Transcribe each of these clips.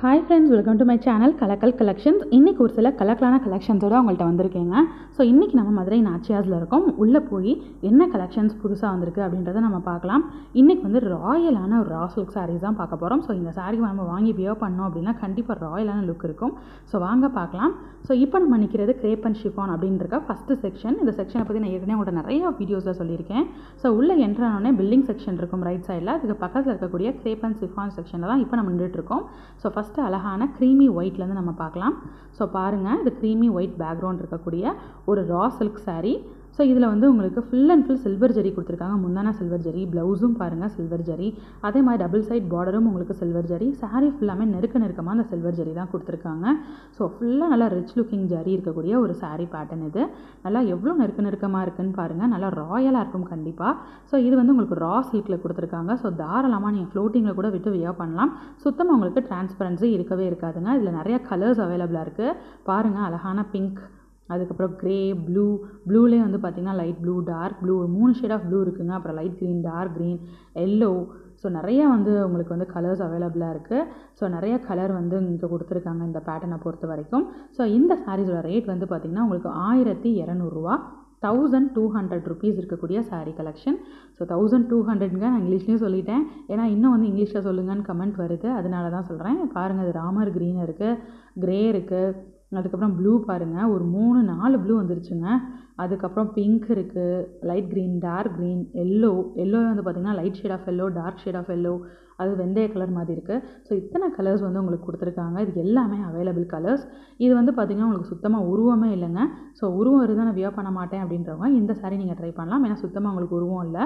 Hi friends welcome to my channel Kalakkal collections இன்றைக்கி ஒரு சில கலக்கலான கலெக்ஷன்ஸோடு உங்கள்கிட்ட வந்திருக்கேங்க ஸோ இன்றைக்கி நம்ம மதுரை நாச்சியாஸில் இருக்கோம் உள்ளே போய் என்ன கலெக்ஷன்ஸ் புதுசாக வந்திருக்கு அப்படின்றத நம்ம பார்க்கலாம் இன்றைக்கி வந்து ராயலான ஒரு ரா சில்க் சாரீஸ் தான் பார்க்க போகிறோம் ஸோ இந்த சாரீ நம்ம வாங்கி வியர் பண்ணோம் அப்படின்னா கண்டிப்பாக ராயலான லுக் இருக்கும் ஸோ வாங்க பார்க்கலாம் ஸோ இப்போ நம்ம நிற்கிறது கிரேப் அண்ட் ஷிஃபான் அப்படின்றக்க ஃபஸ்ட்டு செக்ஷன் இந்த செக்ஷனை பற்றி நான் ஏற்கனவே உங்கள்கிட்ட நிறைய வீடியோஸில் சொல்லியிருக்கேன் ஸோ உள்ளே என்ட்ரானோடனே பில்டிங் செக்ஷன் இருக்கும் ரைட் சைடில் அதுக்கு பக்கத்தில் இருக்கக்கூடிய கிரேப் அண்ட் சிஃபான் செக்ஷனில் தான் இப்போ நம்ம நின்றுட்டு இருக்கோம் ஸோ ஃபஸ்ட்டு அழகான க்ரீமி ஒயிட்லேருந்து நம்ம பார்க்கலாம் ஸோ பாருங்கள் இது க்ரீமி ஒயிட் பேக்ரவுண்ட் இருக்கக்கூடிய ஒரு ரா சில்க் saree ஸோ இதில் வந்து உங்களுக்கு full and full silver zari கொடுத்துருக்காங்க முந்தான சில்வர் ஜரி ப்ளவுஸும் பாருங்கள் சில்வர் ஜரி அதே மாதிரி டபுள் சைட் பார்டரும் உங்களுக்கு சில்வர் ஜரி saree ஃபுல்லாமே நெருக்க நெருக்கமாக அந்த சில்வர் ஜரி தான் கொடுத்துருக்காங்க ஸோ ஃபுல்லாக நல்லா ரிச் லுக்கிங் ஜரி இருக்கக்கூடிய ஒரு saree பேட்டர்ன் இது நல்லா எவ்வளோ நெருக்க நெருக்கமாக இருக்குன்னு பாருங்கள் நல்லா ராயலாக இருக்கும் கண்டிப்பாக ஸோ இது வந்து உங்களுக்கு ரா சில்கில் கொடுத்துருக்காங்க ஸோ தாராளமாக நீங்கள் ஃப்ளோட்டிங்கில் கூட விட்டு வியர் பண்ணலாம் சுத்தமாக உங்களுக்கு டிரான்ஸ்பரன்சி இருக்கவே இருக்காதுங்க இதில் நிறைய கலர்ஸ் அவைலபிளாக இருக்குது பாருங்கள் அழகான பிங்க் அதுக்கப்புறம் க்ரே ப்ளூ ப்ளூலேயே வந்து பார்த்திங்கன்னா லைட் ப்ளூ டார்க் ப்ளூ மூணு ஷேட் ஆஃப் ப்ளூ இருக்குங்க அப்புறம் light green dark green yellow so நிறைய வந்து உங்களுக்கு வந்து கலர்ஸ் அவைலபிளாக இருக்குது ஸோ நிறைய கலர் வந்து இங்கே கொடுத்துருக்காங்க இந்த பேட்டர்னை பொறுத்த வரைக்கும் ஸோ இந்த சாரீஸோட ரேட் வந்து பார்த்திங்கன்னா உங்களுக்கு ஆயிரத்தி இரநூறுவா தௌசண்ட் டூ ஹண்ட்ரட் ருபீஸ் இருக்கக்கூடிய saree collection so thousand two ஹண்ட்ரட்ங்க நான் இங்கிலீஷ்லேயும் சொல்லிட்டேன் ஏன்னா இன்னும் வந்து இங்கிலீஷில் சொல்லுங்கன்னு கமெண்ட் வருது அதனால தான் சொல்கிறேன் பாருங்கள் இது ராமர் க்ரீன் இருக்குது க்ரே இருக்குது அதுக்கப்புறம் ப்ளூ பாருங்கள் ஒரு மூணு நாலு ப்ளூ வந்துருச்சுங்க அதுக்கப்புறம் பிங்க் இருக்குது light green dark green yellow yellow வந்து பார்த்திங்கன்னா light shade of yellow dark shade of yellow அது வெந்தய கலர் மாதிரி இருக்குது ஸோ இத்தனை கலர்ஸ் வந்து உங்களுக்கு கொடுத்துருக்காங்க இது எல்லாமே அவைலபிள் கலர்ஸ் இது வந்து பார்த்திங்கன்னா உங்களுக்கு சுத்தமாக உருவமே இல்லைங்க ஸோ உருவம் இருந்தால் நான் வியர் பண்ண மாட்டேன் அப்படின்றவங்க இந்த saree நீங்கள் ட்ரை பண்ணலாம் ஏன்னா சுத்தமாக உங்களுக்கு உருவம் இல்லை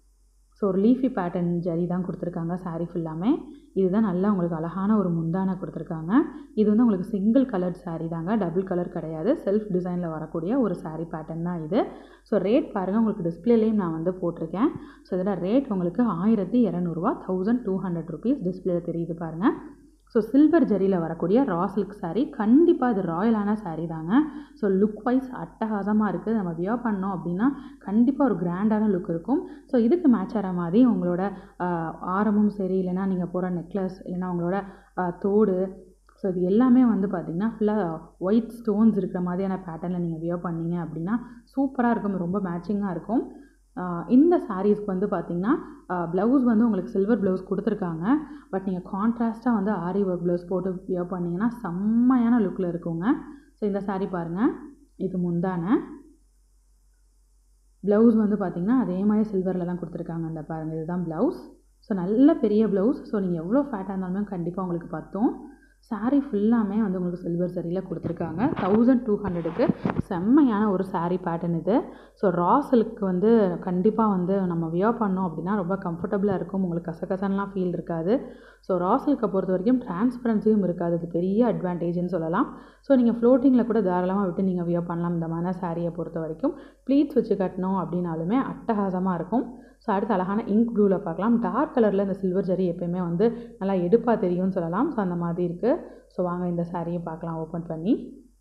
ஸோ ஒரு லீஃபி பேட்டர்ன் ஜரி தான் கொடுத்துருக்காங்க saree ஃபுல்லாமே இதுதான் நல்லா உங்களுக்கு அழகான ஒரு முந்தானை கொடுத்துருக்காங்க இது வந்து உங்களுக்கு சிங்கிள் கலர் saree தாங்க டபுள் கலர் கிடையாது செல்ஃப் டிசைனில் வரக்கூடிய ஒரு saree பேட்டர்ன் தான் இது ஸோ ரேட் பாருங்கள் உங்களுக்கு டிஸ்பிளேலையும் நான் வந்து போட்டிருக்கேன் ஸோ இதில் ரேட் உங்களுக்கு ஆயிரத்தி இரநூறுவா தௌசண்ட் டூ ஹண்ட்ரட் ருபீஸ் டிஸ்பிளேல தெரியுது பாருங்கள் ஸோ சில்வர் ஜரியில் வரக்கூடிய ரா சில்க் saree கண்டிப்பாக இது ராயலான saree தாங்க ஸோ லுக் வைஸ் அட்டகாசமாக இருக்குது நம்ம வியர் பண்ணோம் அப்படின்னா கண்டிப்பாக ஒரு கிராண்டான லுக் இருக்கும் ஸோ இதுக்கு மேட்ச் ஆகிற மாதிரி உங்களோட ஆஹ், ஆரமும் சரி இல்லைன்னா நீங்கள் போகிற நெக்லஸ் இல்லைன்னா உங்களோட ஆஹ், தோடு ஸோ இது எல்லாமே வந்து பார்த்திங்கன்னா ஃபுல்லாக ஒயிட் ஸ்டோன்ஸ் இருக்கிற மாதிரியான பேட்டர்னில் நீங்கள் வியர் பண்ணீங்க அப்படின்னா சூப்பராக இருக்கும் ரொம்ப மேட்சிங்காக இருக்கும் ஆஹ் இந்த சாரீஸ்க்கு வந்து பார்த்திங்கன்னா ப்ளவுஸ் வந்து உங்களுக்கு சில்வர் ப்ளவுஸ் கொடுத்துருக்காங்க பட் நீங்கள் கான்ட்ராஸ்ட்டாக வந்து ஆரி ஒர்க் ப்ளவுஸ் போட்டு வியர் பண்ணிங்கன்னா செம்மையான லுக்கில் இருக்குங்க ஸோ இந்த saree பாருங்கள் இது முந்தான ப்ளவுஸ் வந்து பார்த்திங்கன்னா அதே மாதிரி சில்வரில் தான் கொடுத்துருக்காங்க அந்த பாருங்கள் இதுதான் ப்ளவுஸ் ஸோ நல்ல பெரிய ப்ளவுஸ் ஸோ நீங்கள் எவ்வளோ ஃபேட்டாக இருந்தாலுமே கண்டிப்பாக உங்களுக்கு பத்தும் saree ஃபுல்லாமே வந்து உங்களுக்கு சில்வர் சரியில் கொடுத்துருக்காங்க தௌசண்ட் டூ ஹண்ட்ரடுக்கு செம்மையான ஒரு saree பேட்டர்ன் இது ஸோ ரா சில்க் வந்து கண்டிப்பாக வந்து நம்ம வியர் பண்ணோம் அப்படின்னா ரொம்ப கம்ஃபர்டபுளாக இருக்கும் உங்களுக்கு கசகசன்லாம் ஃபீல் இருக்காது ஸோ ரா சில்கை பொறுத்த வரைக்கும் டிரான்ஸ்பரன்சியும் இருக்காது அது பெரிய அட்வான்டேஜ்னு சொல்லலாம் ஸோ நீங்கள் ஃப்ளோட்டிங்கில் கூட தாராளமாக விட்டு நீங்கள் வியர் பண்ணலாம் இந்த மாதிரி சாரியை பொறுத்த வரைக்கும் ப்ளீட்ஸ் வச்சு கட்டணும் அப்படின்னாலுமே அட்டகாசமாக இருக்கும் ஸோ அடுத்து அழகான இங்க் ப்ளூவில் பார்க்கலாம் டார்க் கலரில் இந்த சில்வர் ஜரி எப்பயுமே வந்து நல்லா எடுப்பாக தெரியும்னு சொல்லலாம் ஸோ அந்த மாதிரி இருக்குது ஸோ வாங்க இந்த சாரியை பார்க்கலாம் ஓப்பன் பண்ணி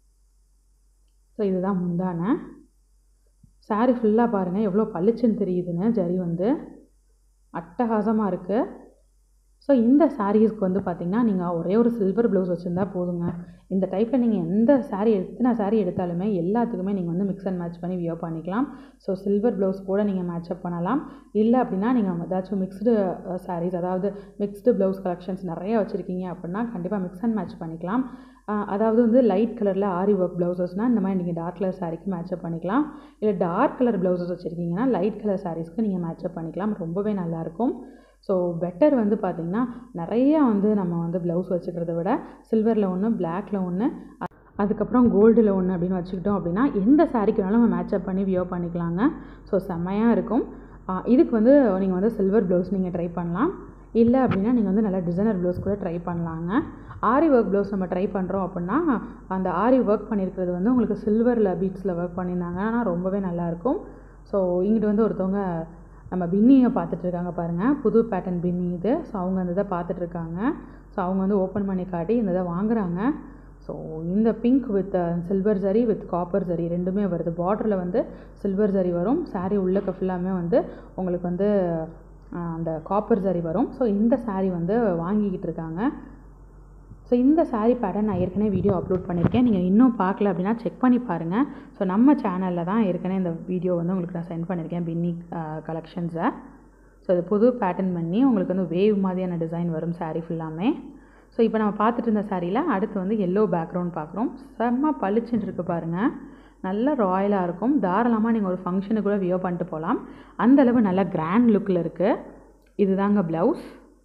ஸோ இதுதான் முந்தான saree ஃபுல்லாக பாருங்கள் எவ்வளோ பளிச்சுன்னு தெரியுதுன்னு ஜரி வந்து அட்டகாசமாக இருக்குது ஸோ இந்த சாரீஸ்க்கு வந்து பார்த்திங்கன்னா நீங்கள் ஒரே ஒரு சில்வர் ப்ளவுஸ் வச்சுருந்தா போதுங்க இந்த டைப்பில் நீங்கள் எந்த saree எத்தனை saree எடுத்தாலுமே எல்லாத்துக்குமே நீங்கள் வந்து மிக்ஸ் அண்ட் மேட்ச் பண்ணி வியர் பண்ணிக்கலாம் ஸோ சில்வர் ப்ளவுஸ் கூட நீங்கள் மேட்சப் பண்ணலாம் இல்லை அப்படின்னா நீங்கள் ஏதாச்சும் மிக்ஸ்டு sarees அதாவது மிக்ஸ்டு ப்ளவுஸ் கலெக்ஷன்ஸ் நிறைய வச்சுருக்கீங்க அப்படின்னா கண்டிப்பாக மிக்ஸ் அண்ட் மேட்ச் பண்ணிக்கலாம் ஆஹ் அதாவது வந்து லைட் கலரில் ஆரி ஒர்க் ப்ளவுசஸ்னால் இந்த மாதிரி நீங்கள் டார்க் கலர் சாரீக்கு மேட்சப் பண்ணிக்கலாம் இல்லை டார்க் கலர் ப்ளவுசஸ் வச்சுருக்கீங்கன்னா லைட் கலர் சாரீஸ்க்கு நீங்கள் மேட்சப் பண்ணிக்கலாம் ரொம்பவே நல்லாயிருக்கும் ஸோ பெட்டர் வந்து பார்த்திங்கன்னா நிறையா வந்து நம்ம வந்து ப்ளவுஸ் வச்சுக்கிறத விட சில்வரில் ஒன்று பிளாக்ல ஒன்று அதுக்கப்புறம் கோல்டில் ஒன்று அப்படின்னு வச்சுக்கிட்டோம் அப்படின்னா எந்த சாரீக்கு வேணாலும் நம்ம மேட்சப் பண்ணி வியர் பண்ணிக்கலாங்க ஸோ செம்மையாக இருக்கும் ஆஹ் இதுக்கு வந்து நீங்கள் வந்து சில்வர் ப்ளவுஸ் நீங்கள் ட்ரை பண்ணலாம் இல்லை அப்படின்னா நீங்கள் வந்து நல்லா டிசைனர் ப்ளவுஸ் கூட ட்ரை பண்ணலாங்க ஆரி ஒர்க் ப்ளவுஸ் நம்ம ட்ரை பண்ணுறோம் அப்படின்னா அந்த ஆரி ஒர்க் பண்ணியிருக்கிறது வந்து உங்களுக்கு சில்வரில் பீட்ஸில் ஒர்க் பண்ணியிருந்தாங்கன்னா ரொம்பவே நல்லாயிருக்கும் ஸோ இங்கிட்டு வந்து ஒருத்தவங்க நம்ம பின்னியை பார்த்துட்ருக்காங்க பாருங்கள் புது பேட்டர்ன் பின்னி இது ஸோ அவங்க அந்த இதை பார்த்துட்ருக்காங்க ஸோ அவங்க வந்து ஓப்பன் பண்ணி காட்டி இந்த இதை வாங்குறாங்க ஸோ இந்த pink with silver zari with copper zari ரெண்டுமே வருது பார்டரில் வந்து சில்வர் ஜரி வரும் saree உள்ளக்க ஃபுல்லாமே வந்து உங்களுக்கு வந்து ஆஹ், அந்த காப்பர் ஜரி வரும் ஸோ இந்த saree வந்து வாங்கிக்கிட்டு இருக்காங்க ஸோ இந்த saree பேட்டர்ன் நான் ஏற்கனவே வீடியோ அப்லோட் பண்ணியிருக்கேன் நீங்கள் இன்னும் பார்க்கல அப்படின்னா செக் பண்ணி பாருங்கள் ஸோ நம்ம சேனலில் தான் ஏற்கனவே இந்த வீடியோ வந்து உங்களுக்கு நான் சென்ட் பண்ணியிருக்கேன் பின்னி கலெக்ஷன்ஸை ஸோ இது புது பேட்டர்ன் பண்ணி உங்களுக்கு வந்து வேவ் மாதிரியான டிசைன் வரும் saree ஃபுல்லாமே ஸோ இப்போ நம்ம பார்த்துட்டு இருந்த சாரியில் அடுத்து வந்து எல்லோ பேக்ரவுண்ட் பார்க்குறோம் செம்ம பளிச்சுன்னு இருக்கு பாருங்கள் நல்ல ராயலாக இருக்கும் தாராளமாக நீங்கள் ஒரு ஃபங்க்ஷனுக்கு கூட வியோ பண்ணிட்டு போகலாம் அந்த அளவு நல்ல கிராண்ட் லுக்கில் இருக்குது இதுதாங்க ப்ளவுஸ்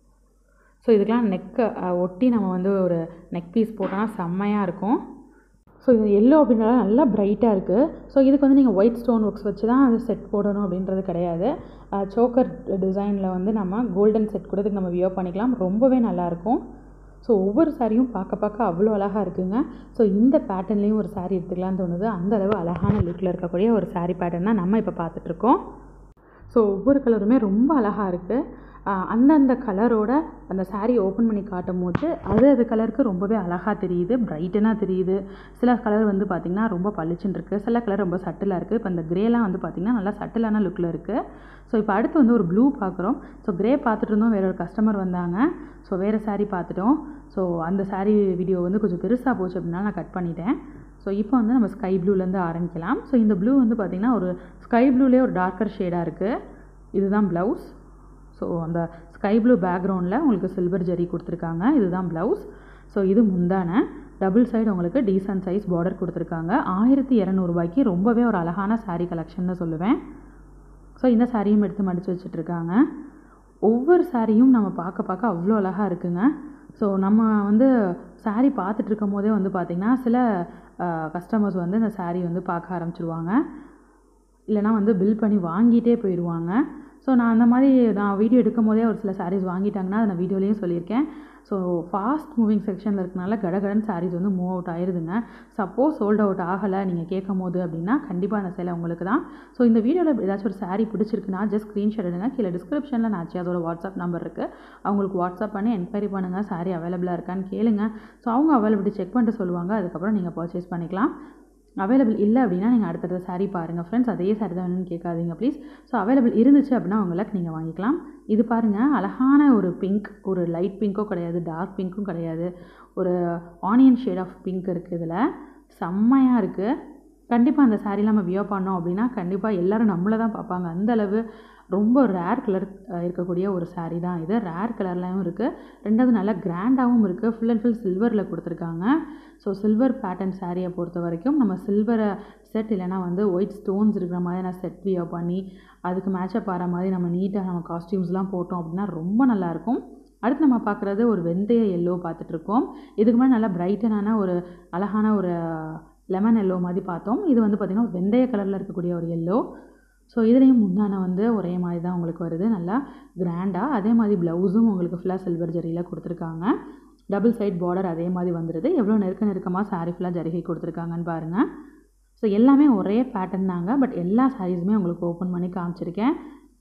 ஸோ இதுக்கெலாம் நெக்கை ஒட்டி நம்ம வந்து ஒரு நெக் பீஸ் போட்டோன்னா செம்மையாக இருக்கும் ஸோ இது எல்லோ அப்படின்றத நல்லா பிரைட்டாக இருக்குது ஸோ இதுக்கு வந்து நீங்கள் ஒயிட் ஸ்டோன் ஒர்க்ஸ் வச்சு தான் அது செட் போடணும் அப்படின்றது கிடையாது சோக்கர் டிசைனில் வந்து நம்ம கோல்டன் செட் கூட இதுக்கு நம்ம வியோ பண்ணிக்கலாம் ரொம்பவே நல்லாயிருக்கும் ஸோ ஒவ்வொரு சாரியும் பார்க்க பார்க்க அவ்வளோ அழகாக இருக்குங்க ஸோ இந்த பேட்டர்ன்லேயும் ஒரு saree எடுத்துக்கலாம்னு தோணுது அந்த அளவு அழகான லுக்கில் இருக்கக்கூடிய ஒரு saree பேட்டர்ன் தான் நம்ம இப்போ பார்த்துட்ருக்கோம் ஸோ ஒவ்வொரு கலருமே ரொம்ப அழகாக இருக்குது அந்தந்த கலரோட அந்த saree ஓப்பன் பண்ணி காட்டும் போது அது அது கலருக்கு ரொம்பவே அழகாக தெரியுது பிரைட்டனாக தெரியுது சில கலர் வந்து பார்த்திங்கன்னா ரொம்ப பளிச்சுன்னு இருக்குது சில கலர் ரொம்ப சட்டிலாக இருக்குது இப்போ இந்த கிரேலாம் வந்து பார்த்திங்கன்னா நல்லா சட்டிலான லுக்கில் இருக்குது ஸோ இப்போ அடுத்து வந்து ஒரு ப்ளூ பார்க்குறோம் ஸோ கிரே பார்த்துட்டு இருந்தோம் வேற ஒரு கஸ்டமர் வந்தாங்க ஸோ வேறு saree பார்த்துட்டோம் ஸோ அந்த saree வீடியோ வந்து கொஞ்சம் பெருசாக போச்சு அப்படின்னா நான் கட் பண்ணிட்டேன் ஸோ இப்போ வந்து நம்ம ஸ்கை ப்ளூலேருந்து ஆரம்பிக்கலாம் ஸோ இந்த ப்ளூ வந்து பார்த்திங்கன்னா ஒரு ஸ்கை ப்ளூலேயே ஒரு டார்க்கர் ஷேடாக இருக்குது இதுதான் ப்ளவுஸ் ஸோ அந்த ஸ்கை ப்ளூ பேக்ரவுண்டில் உங்களுக்கு சில்வர் ஜெரி கொடுத்துருக்காங்க இதுதான் ப்ளவுஸ் ஸோ இது முந்தான டபுள் சைடு உங்களுக்கு டீசன்ட் சைஸ் பார்டர் கொடுத்துருக்காங்க ஆயிரத்தி இரநூறுபாய்க்கு ரொம்பவே ஒரு அழகான saree கலெக்ஷன் சொல்லுவேன் ஸோ இந்த சாரியும் எடுத்து மடித்து வச்சுட்ருக்காங்க ஒவ்வொரு சாரியும் நம்ம பார்க்க பார்க்க அவ்வளோ அழகாக இருக்குங்க ஸோ நம்ம வந்து saree பார்த்துட்டு இருக்கும் போதே வந்து பார்த்திங்கன்னா சில கஸ்டமர்ஸ் வந்து இந்த saree வந்து பார்க்க ஆரம்பிச்சிருவாங்க இல்லைனா வந்து பில் பண்ணி வாங்கிட்டே போயிடுவாங்க ஸோ நான் அந்த மாதிரி நான் வீடியோ எடுக்கும் போதே ஒரு சில sarees வாங்கிட்டாங்கன்னா அதை நான் வீடியோலேயும் சொல்லியிருக்கேன் ஸோ ஃபாஸ்ட் மூவிங் செக்ஷனில் இருக்கனால கடகடன் sarees வந்து மூவ் அவுட் ஆயிருதுங்க சப்போஸ் சோல்ட் அவுட் ஆகலை நீங்கள் கேட்கும் போது அப்படின்னா கண்டிப்பாக அந்த சேலை உங்களுக்கு தான் ஸோ இந்த வீடியோவில் ஏதாச்சும் ஒரு saree பிடிச்சிருக்குன்னா ஜஸ்ட் ஸ்க்ரீன்ஷாட் எடுங்க கீழே டிஸ்கிரிப்ஷனில் நான் அதோட வாட்ஸ்அப் நம்பர் இருக்குது அவங்களுக்கு வாட்ஸ்அப் பண்ணி என்கொயரி பண்ணுங்கள் saree அவைலபிளாக இருக்கான்னு கேளுங்க ஸோ அவங்க அவைலபிலிட்டி செக் பண்ணிட்டு சொல்லுவாங்க அதுக்கப்புறம் நீங்கள் பர்ச்சேஸ் பண்ணிக்கலாம் அவைலபிள் இல்லை அப்படின்னா நீங்கள் அடுத்தடுத்த saree பாருங்கள் ஃப்ரெண்ட்ஸ் அதே saree தான் வேணும்னு கேட்காதீங்க ப்ளீஸ் ஸோ அவைலபிள் இருந்துச்சு அப்படின்னா உங்களுக்கு நீங்கள் வாங்கிக்கலாம் இது பாருங்கள் அழகான ஒரு பிங்க் ஒரு லைட் பிங்க்கும் கிடையாது டார்க் பிங்க்கும் கிடையாது ஒரு ஆனியன் ஷேட் ஆஃப் பிங்க் இருக்குது இதில் செம்மையாக இருக்குது கண்டிப்பாக அந்த சாரீலாம் நம்ம வியோ பண்ணோம் அப்படின்னா கண்டிப்பாக எல்லோரும் நம்மளை தான் பார்ப்பாங்க அந்த அளவு ரொம்ப ரேர் கலர் இருக்கக்கூடிய ஒரு saree தான் இது ரேர் கலர்லையும் இருக்குது ரெண்டாவது நல்லா கிராண்டாகவும் இருக்குது ஃபுல் அண்ட் ஃபுல் சில்வரில் கொடுத்துருக்காங்க ஸோ சில்வர் பேட்டர்ன் சாரியை பொறுத்த வரைக்கும் நம்ம சில்வரை செட் இல்லைனா வந்து ஒயிட் ஸ்டோன்ஸ் இருக்கிற மாதிரி நான் செட் வியோ பண்ணி அதுக்கு மேட்சப் ஆகிற மாதிரி நம்ம நீட்டாக நம்ம காஸ்டியூம்ஸ்லாம் போட்டோம் அப்படின்னா ரொம்ப நல்லாயிருக்கும் அடுத்து நம்ம பார்க்குறது ஒரு வெந்தய எல்லோ பார்த்துட்ருக்கோம் இதுக்கு முன்னாடி நல்லா பிரைட்டனான ஒரு அழகான ஒரு லெமன் எல்லோ மாதிரி பார்த்தோம் இது வந்து பார்த்திங்கன்னா வெந்தய கலரில் இருக்கக்கூடிய ஒரு எல்லோ ஸோ இதுலேயும் முந்தான வந்து ஒரே மாதிரி தான் உங்களுக்கு வருது நல்லா கிராண்டாக அதே மாதிரி ப்ளவுஸும் உங்களுக்கு ஃபுல்லாக சில்வர் ஜரியில் கொடுத்துருக்காங்க டபுள் சைட் பார்டர் அதே மாதிரி வந்துடுது எவ்வளோ நெருக்க நெருக்கமாக saree ஃபுல்லாக ஜரிகை கொடுத்துருக்காங்கன்னு பாருங்கள் ஸோ எல்லாமே ஒரே பேட்டர்ன் தாங்க பட் எல்லா சாரீஸுமே உங்களுக்கு ஓப்பன் பண்ணி காமிச்சிருக்கேன்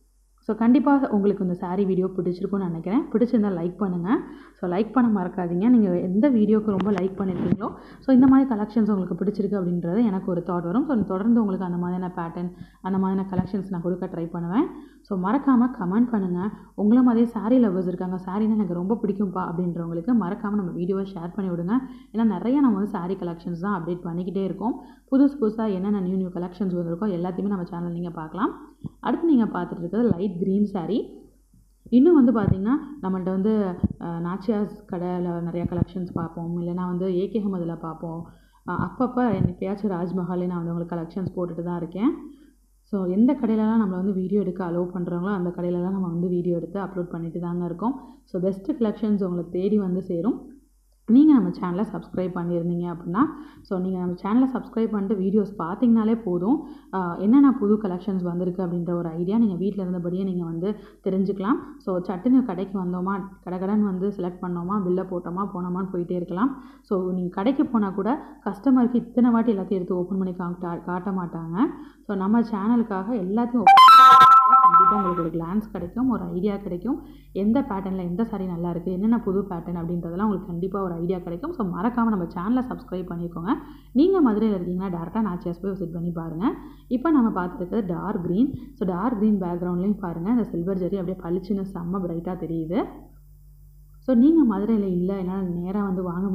ஸோ கண்டிப்பாக உங்களுக்கு இந்த saree வீடியோ பிடிச்சிருக்கும்னு நினைக்கிறேன் பிடிச்சிருந்தால் லைக் பண்ணுங்கள் ஸோ லைக் பண்ண மறக்காதீங்க நீங்கள் எந்த வீடியோக்கு ரொம்ப லைக் பண்ணியிருக்கீங்களோ ஸோ இந்த மாதிரி கலெக்ஷன்ஸ் உங்களுக்கு பிடிச்சிருக்கு அப்படின்றது எனக்கு ஒரு தாட் வரும் ஸோ தொடர்ந்து உங்களுக்கு அந்த மாதிரியான பேட்டர்ன் அந்த மாதிரியான கலெக்ஷன்ஸ் நான் கொடுக்க ட்ரை பண்ணுவேன் ஸோ மறக்காமல் கமெண்ட் பண்ணுங்கள் உங்களை மாதிரியே saree லவ்வர்ஸ் இருக்காங்க சாரீனா எனக்கு ரொம்ப பிடிக்கும்ப்பா அப்படின்றவங்களுக்கு மறக்காமல் நம்ம வீடியோவை ஷேர் பண்ணி விடுங்க ஏன்னா நிறைய நம்ம வந்து saree கலெக்ஷன்ஸ் தான் அப்டேட் பண்ணிக்கிட்டே இருக்கோம் புதுசு புதுசாக என்னென்ன நியூ நியூ கலெக்ஷன்ஸ் வந்திருக்கோ எல்லாத்தையுமே நம்ம சேனல் நீங்கள் பார்க்கலாம் அடுத்து நீங்கள் பார்த்துட்டு இருக்கிறது லைட் க்ரீன் saree இன்னும் வந்து பார்த்திங்கன்னா நம்மள்ட்ட வந்து அஹ், நாச்சியாஸ் கடையில் நிறையா கலெக்ஷன்ஸ் பார்ப்போம் இல்லைனா வந்து ஏகே அகமதில் பார்ப்போம் அஹ், அப்பப்போ எப்பயாச்சும் ராஜ்மஹாலே நான் வந்து உங்களுக்கு கலெக்ஷன்ஸ் போட்டுட்டு தான் இருக்கேன் ஸோ எந்த கடையிலலாம் நம்மளை வந்து வீடியோ எடுக்க அலோவ் பண்ணுறாங்களோ அந்த கடையிலலாம் நம்ம வந்து வீடியோ எடுத்து அப்லோட் பண்ணிட்டு தாங்க இருக்கோம் ஸோ பெஸ்ட்டு கலெக்ஷன்ஸ் உங்களுக்கு தேடி வந்து சேரும் நீங்கள் நம்ம சேனலை சப்ஸ்கிரைப் பண்ணியிருந்தீங்க அப்படின்னா ஸோ நீங்கள் நம்ம சேனலை சப்ஸ்கிரைப் பண்ணிட்டு வீடியோஸ் பார்த்தீங்கனாலே போதும் ஆஹ் என்னென்ன புது கலெக்ஷன்ஸ் வந்திருக்கு அப்படின்ற ஒரு ஐடியா நீங்கள் வீட்டில் இருந்தபடியே நீங்கள் வந்து தெரிஞ்சுக்கலாம் ஸோ சட்டுன்னு கடைக்கு வந்தோமா கடகடன் வந்து செலக்ட் பண்ணோமா பில்லை போட்டோமா போனோமான்னு போயிட்டே இருக்கலாம் ஸோ நீங்கள் கடைக்கு போனால் கூட கஸ்டமருக்கு இத்தனை வாட்டி எல்லாத்தையும் எடுத்து ஓப்பன் பண்ணி காட்ட காட்ட மாட்டாங்க ஸோ நம்ம சேனலுக்காக எல்லாத்தையும் open பண்ணி காட்டுறாங்க. கண்டிப்பாக உங்களுக்கு ஒரு கிளான்ஸ் கிடைக்கும் ஒரு ஐடியா கிடைக்கும் எந்த பேட்டர்னில் எந்த saree நல்லா இருக்குது என்னென்ன புது பேட்டர்ன் அப்படின்றதெல்லாம் உங்களுக்கு கண்டிப்பாக ஒரு ஐடியா கிடைக்கும் ஸோ மறக்காமல் நம்ம சேனலை சப்ஸ்கிரைப் பண்ணிக்கோங்க நீங்கள் மதுரையில் இருக்கீங்கன்னா டேரெக்டாக நாச்சியாஸ் போய் விசிட் பண்ணி பாருங்கள் இப்போ நம்ம பார்த்துருக்கிறது dark green so dark green பேக்ரவுண்ட்லேயும் பாருங்கள் இந்த சில்வர் ஜெரி அப்படியே பளிச்சுன்னு செம்ம பிரைட்டாக தெரியுது ஸோ நீங்கள் மதுரையில் இல்லை என்னால் நேராக வந்து வாங்க முடியாது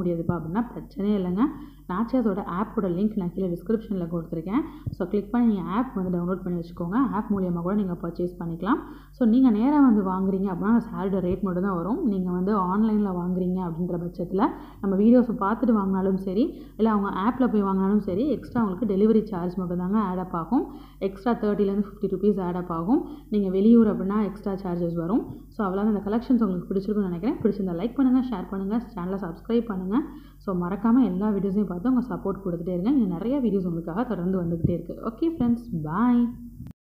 முடியாதுப்பா அப்படின்னா பிரச்சனையே இல்லைங்க நாச்சியாஸோட ஆப்போட லிங்க் நான் கீழே டிஸ்கிரிப்ஷனில் கொடுத்துருக்கேன் ஸோ கிளிக் பண்ணி நீங்கள் ஆப் வந்து டவுன்லோட் பண்ணி வச்சுக்கோங்க ஆப் மூலியமாக கூட நீங்கள் பர்ச்சேஸ் பண்ணிக்கலாம் ஸோ நீங்கள் நேராக வந்து வாங்குறீங்க அப்படின்னா அந்த சேலரி ரேட் மட்டும் தான் வரும் நீங்கள் வந்து ஆன்லைனில் வாங்குறீங்க அப்படின்ற பட்சத்தில் நம்ம வீடியோஸை பார்த்துட்டு வாங்கினாலும் சரி இல்லை அவங்க ஆப்பில் போய் வாங்கினாலும் சரி எக்ஸ்ட்ரா உங்களுக்கு டெலிவரி சார்ஜ் மட்டும் தாங்க ஆட் அப் ஆகும் எக்ஸ்ட்ரா தேர்ட்டிலேருந்து ஃபிஃப்டி ருபீஸ் ஆட் அப் ஆகும் நீங்கள் வெளியூர் அப்படின்னா எக்ஸ்ட்ரா சார்ஜஸ் வரும் ஸோ அவ்வளோ இந்த கலெக்ஷன்ஸ் உங்களுக்கு பிடிச்சிருக்குன்னு நினைக்கிறேன் பிடிச்சிருந்தா லைக் பண்ணுங்கள் ஷேர் பண்ணுங்கள் சேனலை சப்ஸ்கிரைப் பண்ணுங்கள் ஸோ மறக்காமல் எல்லா வீடியோஸையும் பார்த்து உங்கள் சப்போர்ட் கொடுத்துட்டே இருங்க இங்கே நிறைய வீடியோஸ் உங்களுக்காக தொடர்ந்து வந்துக்கிட்டே இருக்குது ஓகே ஃப்ரெண்ட்ஸ் பாய்